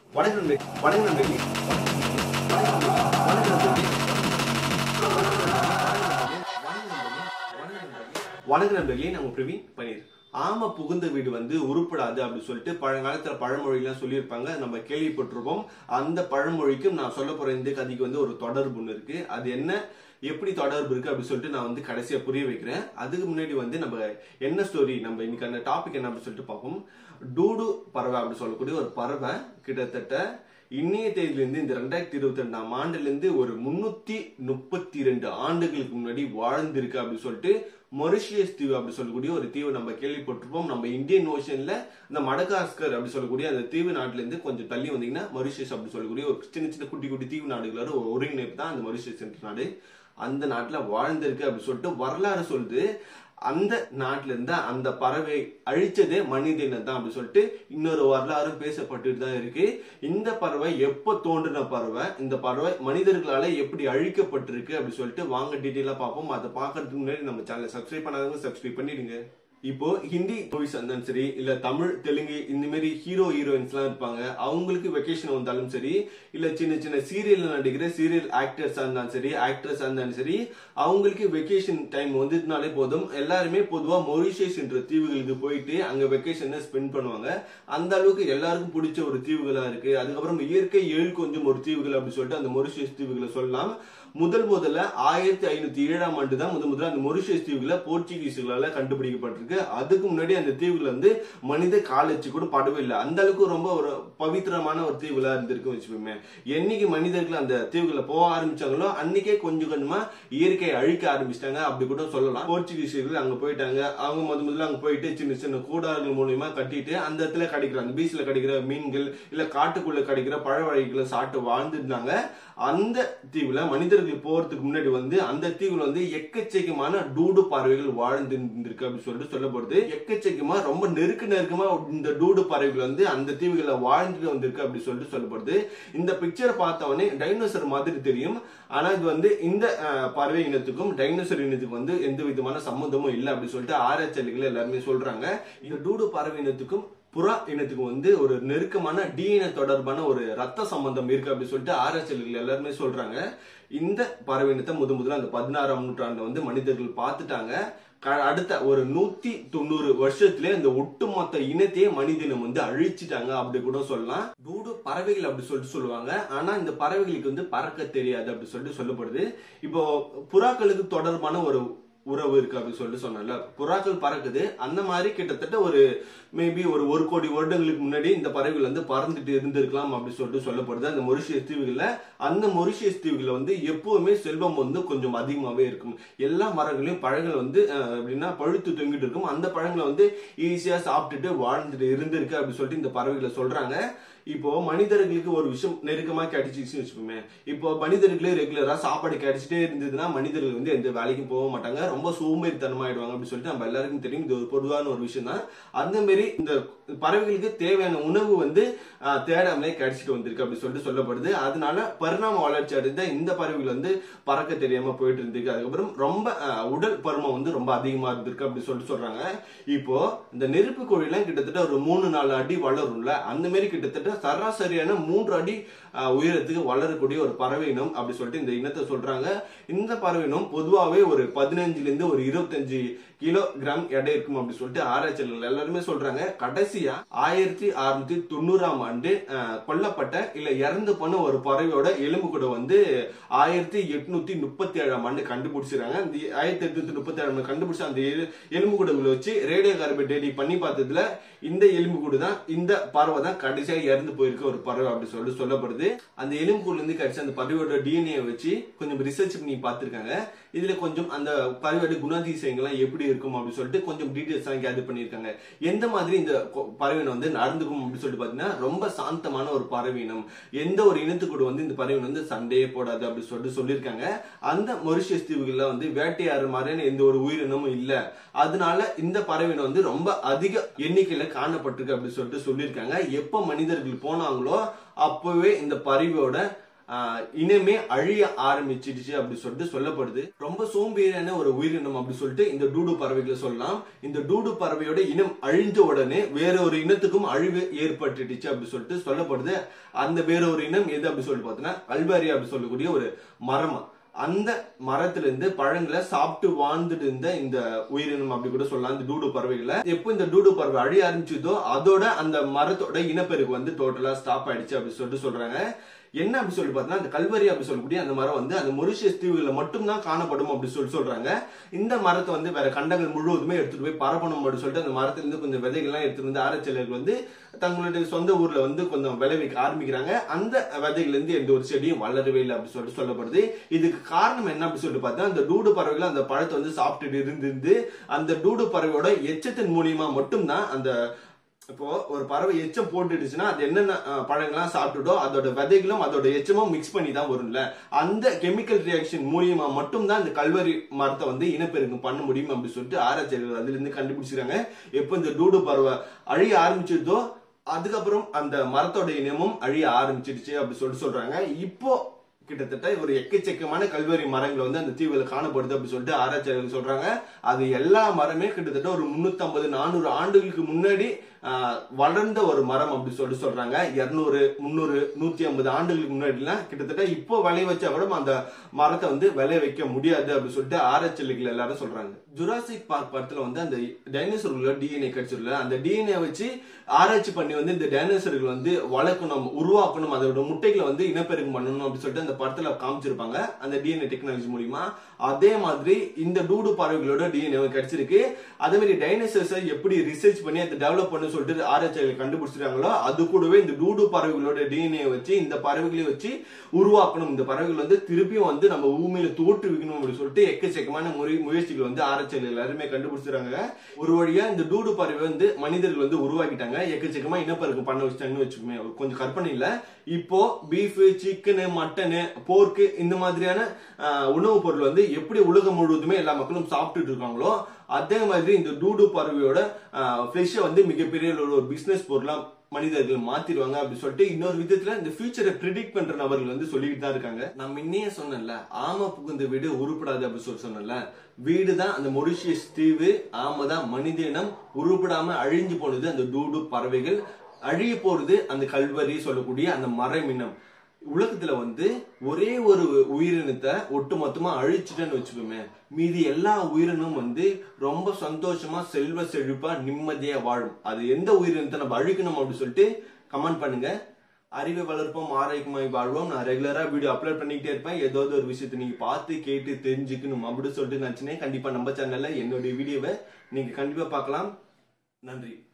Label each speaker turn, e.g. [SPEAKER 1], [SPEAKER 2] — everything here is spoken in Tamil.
[SPEAKER 1] வணக்கம் நண்பர்களே. வணக்கம் நண்பர்களே. வணக்கம் நண்பர்களே. வணக்கம் நண்பர்களே நான் உங்க பிரவீன் பனீர் ஆம புகுந்த வீடு வந்து உருப்படாது அப்படின்னு சொல்லிட்டு பழங்காலத்துல பழமொழிலாம் சொல்லியிருப்பாங்க நம்ம கேள்விப்பட்டிருப்போம் அந்த பழமொழிக்கும் நான் சொல்ல போற இந்த கதைக்கு வந்து ஒரு தொடர்பு ஒன்று இருக்கு அது என்ன எப்படி தொடர்பு இருக்கு அப்படின்னு சொல்லிட்டு நான் வந்து கடைசியா புரிய வைக்கிறேன் அதுக்கு முன்னாடி வந்து நம்ம என்ன ஸ்டோரி நம்ம இன்னைக்கான டாபிக் என்ன அப்படின்னு சொல்லிட்டு பார்ப்போம் டூடு பறவை அப்படின்னு சொல்லக்கூடிய ஒரு பறவை கிட்டத்தட்ட இன்னைய தேதியிலிருந்து இந்த ரெண்டாயிரத்தி இருபத்தி ரெண்டாம் ஆண்டுல இருந்து ஒரு முன்னூத்தி முப்பத்தி ரெண்டு ஆண்டுகளுக்கு முன்னாடி வாழ்ந்திருக்கு அப்படின்னு சொல்லிட்டு மொரிஷியஸ் தீவு அப்படி சொல்லக்கூடிய ஒரு தீவு நம்ம கேள்விப்பட்டிருப்போம் நம்ம இந்தியன் ஓஷன்ல இந்த மடகாஸ்கர் அப்படி சொல்லக்கூடிய அந்த தீவு நாட்டுல இருந்து கொஞ்சம் தள்ளி வந்தீங்கன்னா மொரிஷியஸ் அப்படி சொல்லக்கூடிய ஒரு சின்ன சின்ன குட்டி குட்டி தீவு நாடுகளோட ஒரு ஒருங்கிணைப்பு தான் அந்த மொரிஷியஸ் என்ற நாடு அந்த நாட்டுல வாழ்ந்திருக்கு அப்படி சொல்லிட்டு வரலாறு சொல்லுது அந்த நாட்டுல இருந்த அந்த பறவை அழிச்சதே மனித இனம் தான் அப்படி சொல்லிட்டு இன்னொரு வரலாறும் பேசப்பட்டுட்டு தான் இருக்கு இந்த பறவை எப்போ தோன்றின பறவை இந்த பறவை மனிதர்களால எப்படி அழிக்கப்பட்டிருக்கு அப்படி சொல்லிட்டு வாங்க டீட்டெயிலா பார்ப்போம் அதை பார்க்கறதுக்கு முன்னாடி நம்ம சேனலை சப்ஸ்கிரைப் பண்ணாதவங்க சப்ஸ்கிரைப் பண்ணிடுங்க இப்போ ஹிந்தி மூவிஸ் இருந்தாலும் சரி இல்ல தமிழ் தெலுங்கு இந்த மாதிரி ஹீரோ ஹீரோயின்ஸ் எல்லாம் இருப்பாங்க அவங்களுக்கு வெக்கேஷன் வந்தாலும் சரி இல்ல சின்ன சின்ன சீரியல் நடிக்கிற சீரியல் ஆக்டர்ஸா இருந்தாலும் சரி ஆக்ட்ரஸா இருந்தாலும் சரி அவங்களுக்கு வெக்கேஷன் டைம் வந்துட்டுனாலே போதும் எல்லாருமே பொதுவா மொரிஷியஸ் என்ற தீவுகளுக்கு போயிட்டு அங்க வெக்கேஷனை ஸ்பெண்ட் பண்ணுவாங்க அந்த அளவுக்கு எல்லாருக்கும் பிடிச்ச ஒரு தீவுகளா இருக்கு அதுக்கப்புறம் இயற்கை ஏழு கொஞ்சம் ஒரு தீவுகள் அப்படின்னு சொல்லிட்டு அந்த மொரிஷியஸ் தீவுகளை சொல்லலாம் முதல் முதல்ல ஆயிரத்தி ஐநூத்தி ஏழாம் ஆண்டு தான் முதல் முதல்ல அந்த மொரிஷியஸ் தீவுகளை போர்ச்சுகீஸுகளால கண்டுபிடிக்கப்பட்டிருக்கு அதுக்கு முன்னாடி அந்த தீவுல வந்து மனித கால் வச்சு கூட படவே இல்லை அந்த அளவுக்கு ரொம்ப ஒரு பவித்திரமான ஒரு தீவுகளா இருந்திருக்கு வச்சுக்கோமே என்னைக்கு மனிதர்கள் அந்த தீவுகளை போக ஆரம்பிச்சாங்களோ அன்னைக்கே கொஞ்சம் கொஞ்சமா இயற்கையை அழிக்க ஆரம்பிச்சிட்டாங்க அப்படி கூட சொல்லலாம் போர்ச்சுகீசியர்கள் அங்க போயிட்டாங்க அவங்க முத முதல்ல அங்க போயிட்டு சின்ன சின்ன கூடாரங்கள் மூலியமா கட்டிட்டு அந்த இடத்துல கிடைக்கிற அந்த பீச்ல கிடைக்கிற மீன்கள் இல்ல காட்டுக்குள்ள கிடைக்கிற பழ வகைகளை சாப்பிட்டு வாழ்ந்துருந்தாங்க அந்த தீவுல மனிதர்கள் போறதுக்கு முன்னாடி வந்து அந்த தீவுல வந்து எக்கச்சக்கமான டூடு பறவைகள் வாழ்ந்து இருந்திருக்கு அப்படின்னு சொல்லிட்டு சொல்லப்படுது எக்கச்சக்கமா ரொம்ப நெருக்க நெருக்கமா இந்த டூடு பறவைகள் வந்து அந்த தீவுகளை வாழ்ந்துட்டு வந்திருக்கு அப்படின்னு சொல்லிட்டு சொல்லப்படுது இந்த பிக்சரை பார்த்தவொடனே டைனோசர் மாதிரி தெரியும் ஆனா இது வந்து இந்த அஹ், பறவை இனத்துக்கும் டைனோசர் இனத்துக்கும் வந்து எந்த விதமான சம்மந்தமும் இல்லை அப்படின்னு சொல்லிட்டு ஆராய்ச்சியாளர்கள் எல்லாருமே சொல்றாங்க இந்த டூடு பறவை இனத்துக்கும் புறா இனத்துக்கு வந்து ஒரு நெருக்கமான டிஎன்ஏ தொடர்பான ஒரு ரத்த சம்பந்தம் இருக்கு அப்படின்னு சொல்லிட்டு ஆராய்ச்சியாளர்கள் எல்லாருமே சொல்றாங்க இந்த பறவை இனத்தை முத முதல்ல அந்த பதினாறாம் நூற்றாண்டுல வந்து மனிதர்கள் பார்த்துட்டாங்க க- அடுத்த ஒரு நூத்தி தொண்ணூறு வருஷத்துல இந்த ஒட்டுமொத்த இனத்தையே மனிதனம் வந்து அழிச்சிட்டாங்க அப்படி கூட சொல்லலாம் டூடு பறவைகள் அப்படி சொல்லிட்டு சொல்லுவாங்க ஆனா இந்த பறவைகளுக்கு வந்து பறக்க தெரியாது அப்படி சொல்லிட்டு சொல்லப்படுது இப்போ புறாக்களுக்கு தொடர்பான ஒரு உறவு இருக்கு அப்படின்னு சொல்லிட்டு சொன்னல புறாக்கள் பறக்குது அந்த மாதிரி கிட்டத்தட்ட ஒரு மேபி ஒரு ஒரு கோடி வருடங்களுக்கு முன்னாடி இந்த பறவைகள் வந்து பறந்துட்டு இருந்திருக்கலாம் அப்படின்னு சொல்லிட்டு சொல்லப்படுது அந்த மொரிஷியஸ் தீவுகள்ல அந்த மொரிஷியஸ் தீவுகள்ல வந்து எப்பவுமே செல்வம் வந்து கொஞ்சம் அதிகமாவே இருக்கும் எல்லா மரங்களையும் பழங்கள் வந்து அஹ், எப்படின்னா பழுத்து தொங்கிட்டு இருக்கும் அந்த பழங்களை வந்து ஈஸியா சாப்பிட்டுட்டு வாழ்ந்துட்டு இருந்திருக்கு அப்படின்னு சொல்லிட்டு இந்த பறவைகளை சொல்றாங்க இப்போ மனிதர்களுக்கு ஒரு விஷயம் நெருக்கமா கிடைச்சிச்சுன்னு வச்சுக்கோமே இப்போ மனிதர்களே ரெகுலரா சாப்பாடு கிடைச்சிட்டே இருந்ததுன்னா மனிதர்கள் வந்து எந்த வேலைக்கும் போக மாட்டாங்க ரொம்ப சோம்பேறித்தனமா ஆயிடுவாங்க அப்படின்னு சொல்லிட்டு நம்ம எல்லாருக்கும் தெரியும் இது ஒரு பொதுவான ஒரு விஷயம் தான் அந்த மாதிரி இந்த பறவைகளுக்கு தேவையான உணவு வந்து ஆஹ், தேடாமலே கிடைச்சிட்டு வந்திருக்கு அப்படின்னு சொல்லிட்டு சொல்லப்படுது அதனால பரிணாம வளர்ச்சி அடைந்த இந்த பறவைகள் வந்து பறக்க தெரியாம போயிட்டு இருந்திருக்கு அதுக்கப்புறம் ரொம்ப ஆஹ், உடல் பருமன் வந்து ரொம்ப அதிகமா இருந்திருக்கு அப்படின்னு சொல்லிட்டு சொல்றாங்க இப்போ இந்த நெருப்பு கோழிலாம் கிட்டத்தட்ட ஒரு மூணு நாலு அடி வளரும்ல அந்த மாதிரி கிட்டத்தட்ட சராசரியான மூன்று அடி ஆஹ், உயரத்துக்கு வளரக்கூடிய ஒரு பறவை இனம் அப்படி சொல்லிட்டு இந்த இனத்தை சொல்றாங்க இந்த பறவை இனம் பொதுவாகவே ஒரு பதினஞ்சுல இருந்து ஒரு இருபத்தஞ்சு கிலோ கிராம் எடை இருக்கும் அப்படி சொல்லிட்டு ஆராய்ச்சியாளர்கள் எல்லாருமே சொல்றாங்க கடைசியா ஆயிரத்தி அறுநூத்தி தொண்ணூறாம் ஆண்டு ஆஹ், கொல்லப்பட்ட இல்ல இறந்து போன ஒரு பறவையோட எலும்பு கூட வந்து ஆயிரத்தி எட்நூத்தி முப்பத்தி ஏழாம் ஆண்டு கண்டுபிடிச்சிருக்காங்க அந்த ஆயிரத்தி எட்நூத்தி முப்பத்தி ஏழாம் ஆண்டு கண்டுபிடிச்ச அந்த எலு- எலும்பு கூடுகளை வச்சு ரேடியோ கார்பன் டேட்டிங் பண்ணி பார்த்ததுல இந்த எலும்பு கூடு தான் இந்த பறவை தான் கடைசியா இறந்து போயிருக்க ஒரு பறவை அப்படி சொல்லிட்டு சொல்லப்படுது அந்த எலும்பு கூடுல இருந்து கிடைச்ச அந்த பறவையோட டிஎன்ஏ வச்சு கொஞ்சம் ரிசர்ச் பண்ணி பார்த்திருக்காங்க இதுல கொஞ்சம் அந்த பறவையோட குணாதிசயங்கள்லாம் எப்படி இருக்கும் அப்படின்னு சொல்லிட்டு கொஞ்சம் டீடைல்ஸ் எல்லாம் கேதர் பண்ணியிருக்காங்க எந்த மாதிரி இந்த கொ- பறவையினம் வந்து நடந்துக்கும் அப்படின்னு சொல்லிட்டு பாத்தீங்கன்னா ரொம்ப சாந்தமான ஒரு பறவையினம் எந்த ஒரு இனத்துக்கூட வந்து இந்த பறவையினம் வந்து சண்டையே போடாது அப்படின்னு சொல்லிட்டு சொல்லியிருக்காங்க அந்த மொரிஷியஸ் தீவுகள்ல வந்து வேட்டையாடுற மாதிரியான எந்த ஒரு உயிரினமும் இல்ல அதனால இந்த பறவையினம் வந்து ரொம்ப அதிக எண்ணிக்கையில காணப்பட்டிருக்கு அப்படின்னு சொல்லிட்டு சொல்லியிருக்காங்க எப்ப மனிதர்கள் போனாங்களோ அப்பவே இந்த பறவையோட ஆஹ், இனமே அழிய ஆரம்பிச்சிடுச்சு அப்படி சொல்லிட்டு சொல்லப்படுது ரொம்ப சோம்பேறியான ஒரு உயிரினம் அப்படி சொல்லிட்டு இந்த டூடு பறவைகளை சொல்லலாம் இந்த டூடு பறவையோட இனம் அழிஞ்ச உடனே வேற ஒரு இனத்துக்கும் அழிவு ஏற்பட்டுடுச்சு அப்படி சொல்லிட்டு சொல்லப்படுது அந்த வேற ஒரு இனம் எது அப்படி சொல்லிட்டு பார்த்தோன்னா கல்வாரி அப்படி சொல்லக்கூடிய ஒரு மரமா அந்த மரத்துல இருந்து பழங்களை சாப்பிட்டு வாழ்ந்துட்டு இருந்த இந்த உயிரினம் அப்படி கூட சொல்லலாம் இந்த டூடு பறவைகளை எப்போ இந்த டூடு பறவை அழிய ஆரம்பிச்சதோ அதோட அந்த மரத்தோட இனப்பெருக்கு வந்து டோட்டலா ஸ்டாப் ஆயிடுச்சு அப்படி சொல்லிட்டு சொல்றாங்க என்ன அப்படி சொல்லி பார்த்தீங்கன்னா அந்த கல்வரி அப்படி சொல்லக்கூடிய அந்த மரம் வந்து அந்த மொரிஷியஸ் தீவுகளில் மட்டும்தான் காணப்படும் அப்படி சொல்லி சொல்றாங்க இந்த மரத்தை வந்து வேற கண்டங்கள் முழுவதுமே எடுத்துட்டு போய் பரப்பணும் அப்படின்னு சொல்லிட்டு அந்த மரத்துல இருந்து கொஞ்சம் விதைகள்லாம் எடுத்துட்டு வந்து ஆராய்ச்சியாளர்கள் வந்து தங்களுடைய சொந்த ஊர்ல வந்து கொஞ்சம் விளைவிக்க ஆரம்பிக்கிறாங்க அந்த விதைகள்ல இருந்து எந்த ஒரு செடியும் வளரவே இல்லை அப்படி சொல்லிட்டு சொல்லப்படுது இதுக்கு காரணம் என்ன அப்படி சொல்லிட்டு பார்த்தா அந்த டூடு பறவைகள் அந்த பழத்தை வந்து சாப்பிட்டுட்டு இருந்திருந்து அந்த டூடு பறவையோட எச்சத்தின் மூலியமா மட்டும்தான் அந்த இப்போ ஒரு பறவை எச்சம் போட்டுடுச்சுன்னா அது என்னென்ன அஹ், பழங்கள்லாம் சாப்பிட்டுட்டோ அதோட விதைகளும் அதோட எச்சமும் மிக்ஸ் பண்ணி தான் வரும்ல அந்த கெமிக்கல் ரியாக்ஷன் மூலியமா மட்டும்தான் இந்த கல்வரி மரத்தை வந்து இனப்பெருக்கம் பண்ண முடியும் அப்படின்னு சொல்லிட்டு ஆராய்ச்சியாளர்கள் அதுல இருந்து கண்டுபிடிச்சிருக்காங்க எப்போ இந்த டூடு பறவை அழிய ஆரம்பிச்சதோ அதுக்கப்புறம் அந்த மரத்தோட இனமும் அழிய ஆரம்பிச்சிடுச்சு அப்படி சொல்லிட்டு சொல்றாங்க இப்போ கிட்டத்தட்ட ஒரு எக்கச்சக்கமான கல்வரி மரங்கள் வந்து அந்த தீவுல காணப்படுது அப்படி சொல்லிட்டு ஆராய்ச்சியாளர்கள் சொல்றாங்க அது எல்லா மரமே கிட்டத்தட்ட ஒரு முன்னூத்தி நானூறு ஆண்டுகளுக்கு முன்னாடி ஆஹ், வளர்ந்த ஒரு மரம் அப்படி சொல்லிட்டு சொல்றாங்க இருநூறு முந்நூறு நூத்தி ஐம்பது ஆண்டுகளுக்கு முன்னாடிலாம் கிட்டத்தட்ட இப்போ விளைய வச்சா கூட அந்த மரத்தை வந்து விளைய வைக்க முடியாது அப்படி சொல்லிட்டு ஆராய்ச்சியாளர்கள் எல்லாரும் சொல்றாங்க ஜுராசிக் பார்க் படத்துல வந்து அந்த டைனோசர்களோட டிஎன்ஏ கிடைச்சிருல அந்த டிஎன்ஏ வச்சு ஆராய்ச்சி பண்ணி வந்து இந்த டைனோசர்கள் வந்து வளர்க்கணும் உருவாக்கணும் அதோட முட்டைகளை வந்து இனப்பெருக்கம் பண்ணணும் அப்படின்னு சொல்லிட்டு அந்த படத்துல காமிச்சிருப்பாங்க அந்த டிஎன்ஏ டெக்னாலஜி மூலியமா அதே மாதிரி இந்த டூடு பறவைகளோட டிஎன்ஏ கிடைச்சிருக்கு அதே மாதிரி டைனோசர்ஸை எப்படி ரிசர்ச் பண்ணி அதை டெவலப் பண்ண சொல்லிட்டு ஆராய்ச்சியாளர்கள் கண்டுபிடிச்சிருக்காங்களோ அது கூடவே இந்த டூடு பறவைகளோட டிஎன்ஏ வச்சு இந்த பறவைகளை வச்சு உருவாக்கணும் இந்த பறவைகள் வந்து திருப்பியும் வந்து நம்ம பூமியில தோற்றுவிக்கணும் அப்படின்னு சொல்லிட்டு எக்கச்சக்கமான முறை முயற்சிகள் வந்து ஆராய்ச்சியாளர்கள் எல்லாருமே கண்டுபிடிச்சிருக்காங்க ஒரு வழியா இந்த டூடு பறவை வந்து மனிதர்கள் வந்து உருவாக்கிட்டாங்க எக்கச்சக்கமா இனப்பெருக்கம் பண்ண வச்சுட்டாங்கன்னு வச்சுக்கோமே கொஞ்சம் கற்பனை இல்ல இப்போ பீஃப் சிக்கனு மட்டனு போர்க்கு இந்த மாதிரியான ஆஹ், உணவுப் பொருள் வந்து எப்படி உலகம் முழுவதுமே எல்லா மக்களும் சாப்பிட்டுட்டு இருக்காங்களோ அதே மாதிரி இந்த டூடு பறவையோட ஃபிஷ்ஷை வந்து மிகப்பெரிய ஒரு பிசினஸ் பொருளா மனிதர்கள் மாத்திடுவாங்க அப்படின்னு சொல்லிட்டு இன்னொரு விதத்துல இந்த ஃபியூச்சரை ப்ரிடிக்ட் பண்ற நபர்கள் வந்து சொல்லிட்டு தான் இருக்காங்க நான் முன்னையே சொன்னேன்ல ஆமை புகுந்த வீடு உருப்படாது அப்படின்னு சொல்லி சொன்னேன்ல வீடு தான் அந்த மொரிஷியஸ் தீவு ஆமை தான் மனித இனம் உருப்படாம அழிஞ்சு போனது அந்த டூடு பறவைகள் அழிய போறது அந்த கல்வரி சொல்லக்கூடிய அந்த மரமினம் உலகத்துல வந்து ஒரே ஒரு உயிரினத்தை ஒட்டு மொத்தமா அழிச்சிட்டேன்னு வச்சுக்கோமே மீதி எல்லா உயிரினும் வந்து ரொம்ப சந்தோஷமா செல்வ செழிப்பா நிம்மதியா வாழும் அது எந்த உயிரினத்தை நம்ம அழிக்கணும் அப்படின்னு சொல்லிட்டு கமெண்ட் பண்ணுங்க அறிவை வளர்ப்போம் ஆரோக்கியமாய் வாழ்வோம் நான் ரெகுலரா வீடியோ அப்லோட் பண்ணிக்கிட்டே இருப்பேன் ஏதாவது ஒரு விஷயத்தை நீங்க பார்த்து கேட்டு தெரிஞ்சுக்கணும் அப்படின்னு சொல்லிட்டு நினைச்சுனே கண்டிப்பா நம்ம சேனல்ல என்னுடைய வீடியோவை நீங்க கண்டிப்பா பார்க்கலாம் நன்றி